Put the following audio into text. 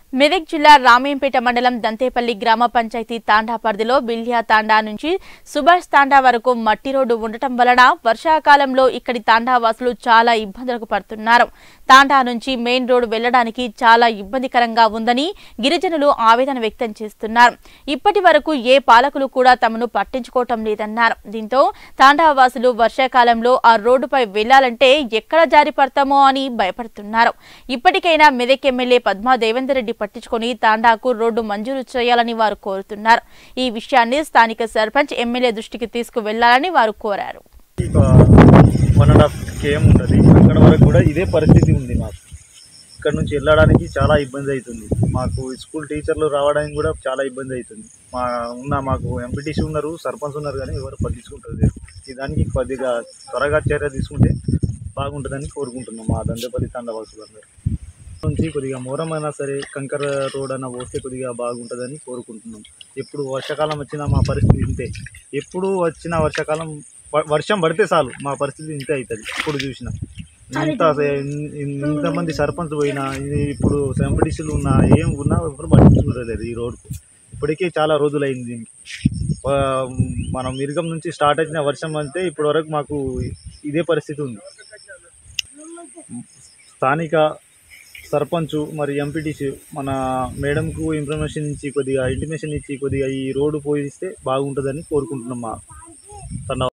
మెదక్ జిల్లా రామేంపేట మండలం దంతేపల్లి గ్రామ పంచాయతీ తాండా పరిధిలో బిల్లియా తాండా నుంచి సుభాష్ తాండా వరకు మట్టి రోడ్డు ఉండటం వలన వర్షాకాలంలో ఇక్కడి తాండా వాసులు చాలా ఇబ్బందులకు పడుతున్నారు తాండా నుంచి మెయిన్ రోడ్డు వెళ్లడానికి చాలా ఇబ్బందికరంగా ఉందని గిరిజనులు ఆవేదన వ్యక్తం చేస్తున్నారు ఇప్పటి వరకు ఏ పాలకులు కూడా తమను పట్టించుకోవటం లేదన్నారు దీంతో తాండా వాసులు వర్షాకాలంలో ఆ రోడ్డుపై వెళ్లాలంటే ఎక్కడ జారి పడతామో అని భయపడుతున్నారు ఇప్పటికైనా మెదక్ ఎమ్మెల్యే పద్మా దేవేందర్ రెడ్డి పట్టించుకొని తాండాకు రోడ్డు మంజూరు చేయాలని వారు కోరుతున్నారు ఈ విషయాన్ని స్థానిక సర్పంచ్ ఎమ్మెల్యే దృష్టికి తీసుకువెళ్లాలని వారు కోరారు ఒక వన్ అండ్ హాఫ్ కేఎం ఉంటుంది అక్కడ వరకు కూడా ఇదే పరిస్థితి ఉంది మాకు ఇక్కడ నుంచి వెళ్ళడానికి చాలా ఇబ్బంది అవుతుంది మాకు స్కూల్ టీచర్లు రావడానికి కూడా చాలా ఇబ్బంది అవుతుంది మా ఉన్న మాకు ఎంపీటీసీ ఉన్నారు సర్పంచ్ ఉన్నారు కానీ ఎవరు పట్టించుకుంటారు లేరు ఈ దానికి కొద్దిగా త్వరగా చర్య తీసుకుంటే బాగుంటుందని కోరుకుంటున్నాం మా దండపల్లి తండవాసులు అందరూ నుంచి కొద్దిగా మూరమైనా సరే కంకర రోడ్ అన్న పోస్తే కొద్దిగా బాగుంటుందని కోరుకుంటున్నాం ఎప్పుడు వర్షాకాలం వచ్చినా మా పరిస్థితి ఇంతే ఎప్పుడు వచ్చిన వర్షాకాలం వ- వర్షం పడితే చాలు మా పరిస్థితి ఇంతే అవుతుంది ఇప్పుడు చూసిన ఇంత ఇన్- ఇన్- ఇంతమంది సర్పంచ్ పోయినా ఇది ఇప్పుడు ఎంపీటీసీలు ఉన్నా ఏం ఉన్నా ఎవరు పట్టించుకోలేదు ఈ రోడ్కు ఇప్పటికే చాలా రోజులైంది దీనికి వా- మనం మిరుగం నుంచి స్టార్ట్ అయిన వర్షం అంతే ఇప్పటి వరకు మాకు ఇదే పరిస్థితి ఉంది స్థానిక సర్పంచ్ మరి ఎంపీటీసీ మన మేడంకు ఇన్ఫర్మేషన్ ఇచ్చి కొద్దిగా ఇంటిమేషన్ ఇచ్చి కొద్దిగా ఈ రోడ్డు పోయిస్తే బాగుంటుందని కోరుకుంటున్నాం మా తండా